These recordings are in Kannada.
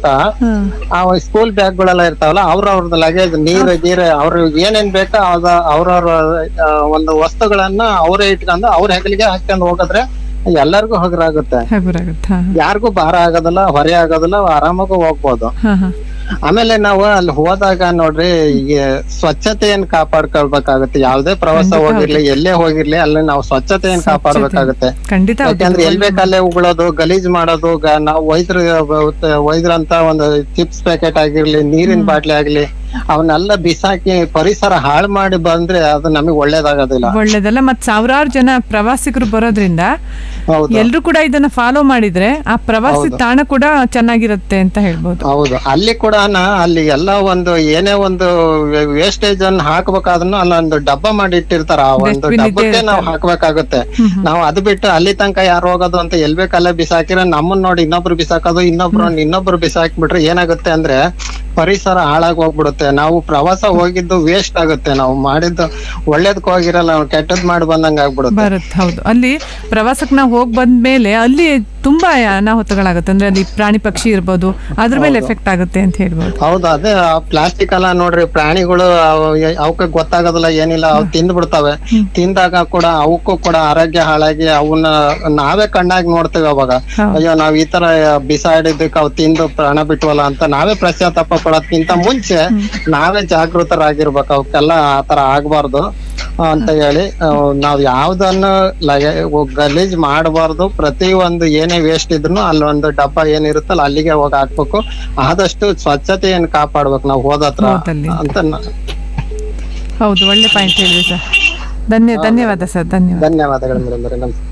ಹೋಗ್ತಾ ಆ ಸ್ಕೂಲ್ ಬ್ಯಾಗ್ಗಳೆಲ್ಲ ಇರ್ತಾವಲ್ಲ ಅವ್ರ ಅವ್ರದ್ದು ಲಗೇಜ್ ನೀರ್ ಗೀರ್ ಅವ್ರ ಏನೇನ್ ಬೇಕೋ ಅದ ಅವ್ರವ್ರ ಆ, ಒಂದು ವಸ್ತುಗಳನ್ನ ಅವರೇ ಇಟ್ಕೊಂಡು ಅವ್ರ ಹೆಗಲಿಗೆ ಹಾಕ್ಕೊಂಡು ಹೋಗಿದ್ರೆ ಎಲ್ಲರಿಗೂ ಹಗುರಾಗುತ್ತೆ ಹಗುರಾಗುತ್ತೆ ಹಾ ಯಾರಿಗೂ ಭಾರ ಆಗೋದಿಲ್ಲ ಹೊರೆ ಆಗೋದಿಲ್ಲ ಆರಾಮಾಗಿ ಹೋಗ್ಬೋದು ಹಾ ಹಾ ಆಮೇಲೆ ನಾವು ಅಲ್ಲಿ ಹೋದಾಗ ನೋಡ್ರಿ ಈ ಸ್ವಚ್ಛತೆಯನ್ನ ಕಾಪಾಡ್ಕೊಳ್ಬೇಕಾಗುತ್ತೆ ಯಾವ್ದೇ ಪ್ರವಾಸ ಹೋಗಿರ್ಲಿ ಎಲ್ಲೇ ಹೋಗಿರ್ಲಿ ಅಲ್ಲಿ ನಾವು ಸ್ವಚ್ಛತೆಯನ್ನ ಕಾಪಾಡ್ಬೇಕಾಗುತ್ತೆ ಖಂಡಿತ ಹೌದು. ಯಾಕಂದ್ರೆ ಎಲ್ ಬೇಕಲ್ಲೇ ಉಗುಳೋದು ಗಲೀಜ್ ಮಾಡೋದು ಗ- ನಾವು ಒಯ್ದ್ರ ಒಯ್ದ್ರಂತ ಒಂದು ಚಿಪ್ಸ್ ಪ್ಯಾಕೆಟ್ ಆಗಿರ್ಲಿ ನೀರಿನ ಬಾಟ್ಲಿ ಆಗ್ಲಿ ಅವನ್ನೆಲ್ಲ ಬಿಸಾಕಿ ಪರಿಸರ ಹಾಳು ಮಾಡಿ ಬಂದ್ರೆ ಅದು ನಮಗೆ ಒಳ್ಳೇದಾಗೋದಿಲ್ಲ ಒಳ್ಳೇದಲ್ಲ ಮತ್ ಸಾವಿರಾರು ಜನ ಪ್ರವಾಸಿಗರು ಬರೋದ್ರಿಂದ ಹೌದು ಎಲ್ರು ಕೂಡ ಇದನ್ನ ಫಾಲೋ ಮಾಡಿದ್ರೆ ಆ ಪ್ರವಾಸಿ ತಾಣ ಕೂಡ ಚೆನ್ನಾಗಿರುತ್ತೆ ಅಂತ ಹೇಳ್ಬೋದು ಹೌದು ಅಲ್ಲಿ ಕೂಡ ಅಲ್ಲಿ ಎಲ್ಲ ಒಂದು ಏನೇ ಒಂದು ವೇಸ್ಟೇಜ್ ಅನ್ನ ಹಾಕ್ಬೇಕಾದ್ರೂ ಅಲ್ಲೊಂದು ಡಬ್ಬ ಮಾಡಿ ಇಟ್ಟಿರ್ತಾರ ಆ ಒಂದು Dustbin ಇದ್ದೇ ಡಬ್ಬಕ್ಕೆ ನಾವು ಹಾಕ್ಬೇಕಾಗುತ್ತೆ ನಾವು ಅದು ಬಿಟ್ಟು ಅಲ್ಲಿ ತನಕ ಯಾರು ಹೋಗೋದು ಅಂತ ಎಲ್ ಬೇಕಲ್ಲೇ ಬಿಸಾಕಿದ್ರೆ ನಮ್ಮನ್ನ ನೋಡಿ ಇನ್ನೊಬ್ರು ಬಿಸಾಕೋದು ಇನ್ನೊಬ್ರು ನೋಡಿ ಇನ್ನೊಬ್ರು ಬಿಸಾಕ್ಬಿಟ್ರೆ ಏನಾಗುತ್ತೆ ಅಂದ್ರೆ ಪರಿಸರ ಹಾಳಾಗಿ ಹೋಗ್ಬಿಡುತ್ತೆ ನಾವು ಪ್ರವಾಸ ಹೋಗಿದ್ದು ವೇಸ್ಟ್ ಆಗುತ್ತೆ ನಾವು ಮಾಡಿದ್ದು ಒಳ್ಳೇದಕ್ಕೆ ಹೋಗಿರಲ್ಲ ನಾವು ಕೆಟ್ಟದ್ ಮಾಡಿ ಬಂದಂಗ ಆಗ್ಬಿಡುತ್ತೆ ಬರುತ್ತೆ ಹೌದು ಅಲ್ಲಿ ಪ್ರವಾಸಕ್ಕೆ ನಾವು ಹೋಗಿ ಬಂದ್ಮೇಲೆ ಅಲ್ಲಿ ತುಂಬಾ ಅನಾಹುತಗಳಾಗುತ್ತೆ ಅಂದ್ರೆ ಅಲ್ಲಿ ಪ್ರಾಣಿ ಪಕ್ಷಿ ಇರ್ಬೋದು ಅದ್ರ ಮೇಲೆ ಎಫೆಕ್ಟ್ ಆಗುತ್ತೆ ಅಂತ ಹೇಳ್ಬೋದು ಹೌದು ಅದೇ ಪ್ಲಾಸ್ಟಿಕ್ ಎಲ್ಲ ನೋಡ್ರಿ ಪ್ರಾಣಿಗಳು ಅವು ಎ- ಅವಕ್ಕೆ ಗೊತ್ತಾಗೋದಿಲ್ಲ ಏನಿಲ್ಲ ಅವು ತಿಂದ್ ಬಿಡ್ತಾವೆ ತಿಂದಾಗ ಕೂಡ ಅವಕ್ಕೂ ಕೂಡ ಆರೋಗ್ಯ ಹಾಳಾಗಿ ಅವನ್ನ ನಾವೇ ಕಣ್ಣಾಗಿ ನೋಡ್ತೇವೆ ಅವಾಗ ಅಯ್ಯೋ ನಾವ್ ಈ ತರ ಬಿಸಾಡಿದ್ದಕ್ಕೆ ಅವು ತಿಂದು ಪ್ರಾಣ ಬಿಟ್ವಲ್ಲ ಅಂತ ನಾವೇ ಪಶ್ಚಾತ್ತಾಪ ಪಡೋದ್ಕಿಂತ ಮುಂಚೆ ನಾವೇ ಜಾಗೃತರಾಗಿರ್ಬೇಕು ಅವಕ್ಕೆಲ್ಲ ಆತರ ಆಗ್ಬಾರ್ದು ಅಂತ ಹೇಳಿ ಆ, ನಾವ್ ಯಾವ್ದನ್ನು ಲಗೆ ಗಲೀಜ್ ಮಾಡಬಾರ್ದು ಪ್ರತಿ ಒಂದು ಏನೇ ವೇಸ್ಟ್ ಇದ್ರು ಅಲ್ಲೊಂದು ಡಬ್ಬ ಏನಿರುತ್ತಲ್ಲ ಅಲ್ಲಿಗೆ ಹೋಗಿ ಹಾಕ್ಬೇಕು ಆದಷ್ಟು ಸ್ವಚ್ಛತೆಯನ್ನು ಕಾಪಾಡ್ಬೇಕು ನಾವು ಹೋದತ್ರ ಹೋದಲ್ಲಿ. ಅಂತ ನ- ಹೌದು ಒಳ್ಳೆ ಪಾಯಿಂಟ್ ಹೇಳಿದೆ ಸರ್ ಧನ್ಯ ಧನ್ಯವಾದ ಸರ್ ಧನ್ಯವಾದ ಧನ್ಯವಾದಗಳು ಮೇಡಮ್ ನಮಸ್ಕಾರ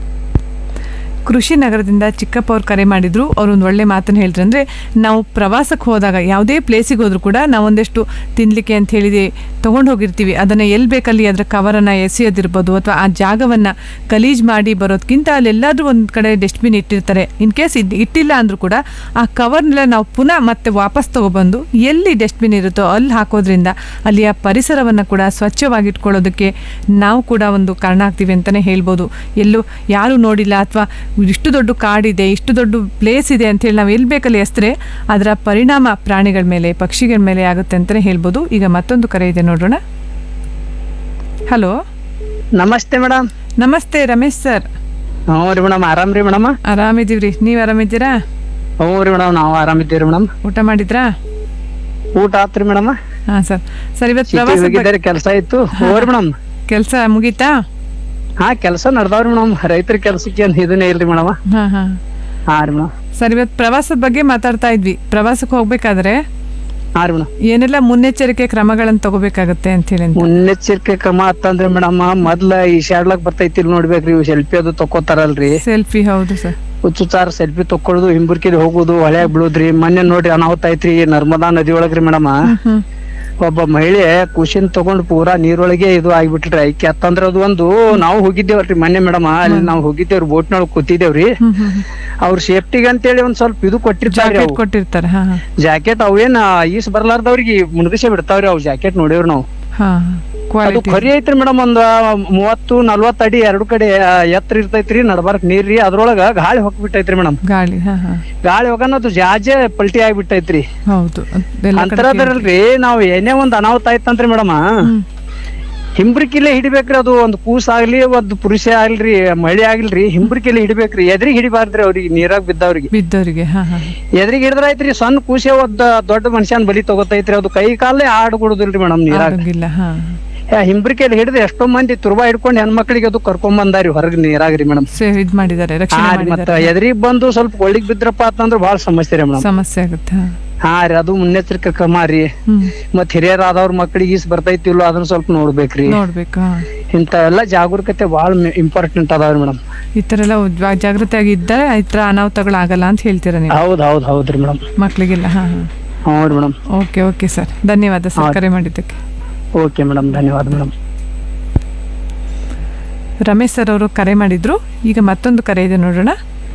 ಕೃಷಿ ನಗರದಿಂದ ಚಿಕ್ಕಪ್ಪ ಅವ್ರು ಕರೆ ಮಾಡಿದ್ರು ಅವ್ರು ಒಂದು ಒಳ್ಳೆ ಮಾತನ್ನು ಹೇಳಿದ್ರು ಅಂದರೆ ನಾವು ಪ್ರವಾಸಕ್ಕೆ ಹೋದಾಗ ಯಾವುದೇ ಪ್ಲೇಸಿಗೆ ಹೋದ್ರು ಕೂಡ ನಾವು ಒಂದಷ್ಟು ತಿನ್ನಲಿಕ್ಕೆ ಅಂತ ಹೇಳಿದೆ ತೊಗೊಂಡು ಹೋಗಿರ್ತೀವಿ ಅದನ್ನು ಎಲ್ಲಿ ಬೇಕಲ್ಲಿ ಅದರ ಕವರನ್ನು ಎಸೆಯೋದಿರ್ಬೋದು ಅಥವಾ ಆ ಜಾಗವನ್ನು ಗಲೀಜ್ ಮಾಡಿ ಬರೋದಕ್ಕಿಂತ ಅಲ್ಲೆಲ್ಲಾದ್ರೂ ಒಂದು ಕಡೆ ಡಸ್ಟ್ಬಿನ್ ಇಟ್ಟಿರ್ತಾರೆ ಇನ್ ಕೇಸ್ ಇದು ಇಟ್ಟಿಲ್ಲ ಅಂದರೂ ಕೂಡ ಆ ಕವರ್ನೆಲ್ಲ ನಾವು ಪುನಃ ಮತ್ತೆ ವಾಪಸ್ ತೊಗೊಬಂದು ಎಲ್ಲಿ ಡಸ್ಟ್ಬಿನ್ ಇರುತ್ತೋ ಅಲ್ಲಿ ಹಾಕೋದ್ರಿಂದ ಅಲ್ಲಿಯ ಪರಿಸರವನ್ನು ಕೂಡ ಸ್ವಚ್ಛವಾಗಿ ಇಟ್ಕೊಳ್ಳೋದಕ್ಕೆ ನಾವು ಕೂಡ ಒಂದು ಕಾರಣ ಆಗ್ತೀವಿ ಅಂತಲೇ ಹೇಳ್ಬೋದು ಎಲ್ಲೂ ಯಾರು ನೋಡಿಲ್ಲ ಅಥವಾ ಇಷ್ಟು ದೊಡ್ಡ ಕಾಡಿದೆ ಇಷ್ಟು ದೊಡ್ಡ ಪ್ಲೇಸ್ ಇದೆ ಅಂತೇಳಿ ನಾವು ಎಲ್ಲಿ ಬೇಕಲ್ಲಿ ಎಸ್ತರೆ ಅದರ ಪರಿಣಾಮ ಪ್ರಾಣಿಗಳ ಮೇಲೆ ಪಕ್ಷಿಗಳ ಮೇಲೆ ಆಗುತ್ತೆ ಅಂತಲೇ ಹೇಳ್ಬೋದು ಈಗ ಮತ್ತೊಂದು ಕರೆ ಇದೆ ನೋಡೋಣ ಹಲೋ ನಮಸ್ತೆ ಮೇಡಮ್ ನಮಸ್ತೆ ರಮೇಶ್ ಸರ್ ಹ್ಞೂ ರೀ ಮೇಡಮ್ ಆರಾಮ್ರಿ ಮೇಡಮ್ ಆರಾಮಿದ್ದೀವ್ರಿ ನೀವು ಆರಾಮಿದ್ದೀರಾ ಹ್ಞೂ ರೀ ಮೇಡಮ್ ನಾವು ಆರಾಮಿದ್ದೀವಿ ಮೇಡಮ್ ಊಟ ಮಾಡಿದ್ರಾ ಊಟ ಆತ್ರಿ ಮೇಡಮ್ ಹಾಂ ಸರ್ ಸರ್ ಇವತ್ತು ಸಿಟಿ ಪ್ರವಾಸ ಹೋಗಿದ್ದಾರೆ ಕೆಲಸ ಇತ್ತು ಹ್ಞೂ ರೀ ಮೇಡಮ್ ಕೆಲಸ ಮುಗೀತಾ ಹಾ ಕೆಲಸ ನಡ್ದಾವ್ರಿ ಮೇಡಮ್ ರೈತರ ಕೆಲ್ಸಕ್ಕೆ ಏನ್ ಇದನ್ನೇ ಇಲ್ರಿ ಮೇಡಮ್ ಹಾಂ ಹಾಂ ಹಾ ರೀ ಮೇಡಮ್ ಸರ್ ಇವತ್ತು ಪ್ರವಾಸದ ಬಗ್ಗೆ ಮಾತಾಡ್ತಾ ಇದ್ವಿ ಪ್ರವಾಸಕ್ಕೆ ಹೋಗ್ಬೇಕಾದ್ರೆ ಹಾ ರೀ ಮೇಡಮ್ ಏನೆಲ್ಲ ಮುನ್ನೆಚ್ಚರಿಕೆ ಕ್ರಮಗಳನ್ನು ತಗೋಬೇಕಾಗತ್ತೆ ಅಂತ ಹೇಳಿ ಅಂತ ಮುನ್ನೆಚ್ಚರಿಕೆ ಕ್ರಮ ಅಂತಂದ್ರೆ ಮೇಡಮ್ ಮೊದ್ಲ ಈಶಾಡ್ಲಕ್ ಬರ್ತೈತಿ ಇಲ್ಲಿ ನೋಡ್ಬೇಕ್ರಿ ಇವ್ ಸೆಲ್ಫಿ ಅದು ತಕ್ಕೋತಾರಲ್ರಿ ಸೆಲ್ಫಿ ಹೌದು ಸರ್ ಹುಚ್ಚುಚಾರ ಸೆಲ್ಫಿ ತಕ್ಕೊಳ್ಳೋದು ಹಿಂಬುರ್ಕಿಲಿ ಹೋಗುದು ಹೊಳ್ಯಾಗ ಬೀಳುದ್ರಿ ಮೊನ್ನೆ ನೋಡ್ರಿ ಅನಾಹುತ ಐತ್ರಿ ನರ್ಮದಾ ನದಿ ಒಳಗ್ರಿ ಮೇಡಮ್ ಹ್ಮ್ ಒಬ್ಬ ಮಹಿಳೆ ಕುಶಿನ್ ತಗೊಂಡ್ ಪೂರಾ ನೀರೊಳಗೆ ಇದು ಆಗ್ಬಿಟ್ರಿ ಐಕೆ ಅತ್ತಂದ್ರ ಅದು ಒಂದು ನಾವು ಹೋಗಿದ್ದೇವಲ್ರಿ ಮೊನ್ನೆ ಮೇಡಮ್ ಅಲ್ಲಿ ನಾವು ಹೋಗಿದ್ದೇವ್ರಿ ಬೋಟ್ನೊಳಗ್ ಕೂತಿದ್ದೇವ್ರಿ ಹ್ಮ್ ಹ್ಮ್ ಅವ್ರ ಸೇಫ್ಟಿಗೆ ಅಂತೇಳಿ ಒಂದ್ ಸ್ವಲ್ಪ ಇದು ಕೊಟ್ಟಿರ್ತಾರ್ರಿ ಜಾಕೆಟ್ ಅವು ಕೊಟ್ಟಿರ್ತಾರೆ ಹಾ ಹಾ ಜಾಕೆಟ್ ಅವೇನ್ ಈಸ್ ಬರ್ಲಾರ್ದವ್ರಿಗೆ ಮುಣಗಿಸೇ ಬಿಡ್ತಾವ್ರಿ ಅವ್ ಜಾಕೆಟ್ ನೋಡೇವ್ರಿ ನಾವು ಹಾ ಅದು ಕ್ವಾಲಿಟಿ ಖರಿ ಐತ್ರಿ ಮೇಡಮ್ ಒಂದ್ ಮೂವತ್ತು ನಲ್ವತ್ ಅಡಿ ಎರಡು ಕಡೆ ಆ, ಎತ್ತರ ಇರ್ತೈತ್ರಿ ನಡ್ಬಾರ್ಕ್ ನೀರ್ರಿ ಅದ್ರೊಳಗ ಗಾಳಿ ಹೊಕ್ಬಿಟ್ಟೈತ್ರಿ ಮೇಡಮ್ ಗಾಳಿ ಹಾ ಹಾ ಗಾಳಿ ಹೋಗನ ಅದು ಜಾಜೆ ಪಲ್ಟಿ ಆಗ್ಬಿಟ್ಟೈತ್ರಿ ಹೌದು ಎಲ್ಲ ಕಡೆ ಅಂತರದ್ರಲ್ರಿ ನಾವ್ ಏನೇ ಒಂದ್ ಅನಾಹುತ ಆಯ್ತಂತ್ರಿ ಮೇಡಮ್ ಹ್ಮ್. ಹಿಂಬ್ರಿಕಿಲೆ ಹಿಡಿಬೇಕ್ರಿ ಅದು ಒಂದ್ ಕೂಸ್ ಆಗ್ಲಿ ಒಂದ್ ಪುರುಷ ಆಗ್ಲಿ ಮಳೆ ಆಗ್ಲಿ ಹಿಂಬ್ರಿಕಿಲೆ ಹಿಡಿಬೇಕ್ರಿ ಎದ್ರಿಗೆ ಹಿಡಿಬಾರ್ದ್ರಿ ಅವ್ರಿಗೆ ನೀರಾಗ ಬಿದ್ದವ್ರಿಗೆ ಬಿದ್ದವರಿಗೆ ಹಾ ಹಾ ಎದ್ರಿಗೆ ಹಿಡಿದ್ರ ಆಯ್ತ್ರಿ ಸಣ್ಣ ಕೂಸೆ ಒದ್ದ ದೊಡ್ಡ ಮನುಷ್ಯನ್ ಬಲಿ ತಗೋತೈತ್ರಿ ಅದು ಕೈ ಕಾಲೇ ಆಡ್ಕೊಡುದಿಲ್ರಿ ಮೇಡಮ್ ನೀರಾಗ ಆಗಂಗಿಲ್ಲ ಹಾ ಹಿಂಬ್ರಿಕೆಯಲ್ಲಿ ಹಿಡಿದು ಎಷ್ಟೋ ಮಂದಿ ತುರ್ಬಾ ಹಿಡ್ಕೊಂಡು ಹೆಣ್ಮಕ್ಳಿಗೆ ಅದು ಕರ್ಕೊಂಡ್ ಬಂದಾರಿ ಹೊರಗ್ ನೀರಾಗ್ರಿ ಮೇಡಮ್ ಸೇ ಇದ್ ಮಾಡಿದ್ದಾರೆ ಹಾ ರಕ್ಷಣೆ ರೀ ಮತ್ತ ಮಾಡಿದ್ದಾರೆ ಎದ್ರಿಗ್ ಬಂದು ಸ್ವಲ್ಪ ಒಳ್ಳಿಗ್ ಬಿದ್ರಪ್ಪ ಅಂತಂದ್ರ ಬಹಳ ಸಮಸ್ಯೆ ರೀ ಮೇಡಮ್ ಸಮಸ್ಯೆ ಆಗುತ್ತೆ ಹಾ ಹಾ ರೀ ಅದು ಮುನ್ನೆಚ್ಚರಿಕೆ ಕ್ರಮ ರೀ ಹ್ಮ್ ಮತ್ ಹಿರಿಯರಾದವ್ರ ಮಕ್ಳಿಗೆ ಈಸ್ ಬರ್ತೈತಿ ಇಲ್ಲೋ ಅದನ್ನ ಸ್ವಲ್ಪ ನೋಡ್ಬೇಕ್ರಿ ನೋಡ್ಬೇಕು ಹಾ ಇಂತ ಎಲ್ಲ ಜಾಗರೂಕತೆ ಬಹಳ ಇಂಪಾರ್ಟೆಂಟ್ ಅದಾವ್ರಿ ಮೇಡಮ್ ಈ ತರ ಎಲ್ಲ ಜಾ- ಜಾಗೃತಿಯಾಗಿ ಇದ್ದರೆ ಈ ತರ ಅನಾಹುತಗಳಾಗಲ್ಲ ಅಂತ ಹೇಳ್ತೀರಾ ನೀವು ಹೌದ್ ಹೌದ್ ಹೌದ್ರಿ ಮೇಡಮ್ ಮಕ್ಕಳಿಗೆಲ್ಲ ಹಾ ಹಾ ಹ್ಞೂ ರೀ ಮೇಡಮ್ ಓಕೆ ಓಕೆ ಸರ್ ಧನ್ಯವಾದ ಸರ್ ಕರೆ ಮಾಡಿದ್ದಕ್ಕೆ ಓಕೆ ಮೇಡಮ್ ಧನ್ಯವಾದ ಮೇಡಮ್ ರಮೇಶ್ ಸರ್ ಅವರು ಕರೆ ಮಾಡಿದ್ರು ಈಗ ಮತ್ತೊಂದು ಕರೆ ಇದೆ ನೋಡೋಣ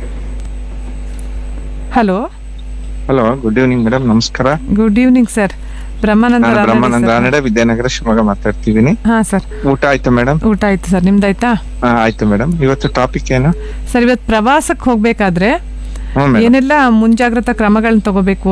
hello hello good evening madam ನಮಸ್ಕಾರ ಗುಡ್ ಈವ್ನಿಂಗ್ ಸರ್ ಬ್ರಹ್ಮಾನಂದ ನಾನು ರಾನಡೆ ಬ್ರಹ್ಮಾನಂದ ಸರ್. ರಾನಡೆ ವಿದ್ಯಾನಗರ ಶಿವಮೊಗ್ಗ ಮಾತಾಡ್ತಿದ್ದೀನಿ ಹಾ ಸರ್ ಊಟ ಆಯ್ತಾ ಮೇಡಮ್ ಊಟ ಆಯ್ತು ಸರ್ ನಿಮ್ದಾಯ್ತಾ ಆಯ್ತು ಮೇಡಮ್ ಇವತ್ತು ಟಾಪಿಕ್ ಏನು ಸರ್ ಇವತ್ತು ಪ್ರವಾಸಕ್ಕೆ ಹೋಗ್ಬೇಕಾದ್ರೆ ಹ್ಞೂ ಮೇಡಮ್ ಏನೆಲ್ಲ ಮುಂಜಾಗ್ರತಾ ಕ್ರಮಗಳನ್ನ ತಗೋಬೇಕು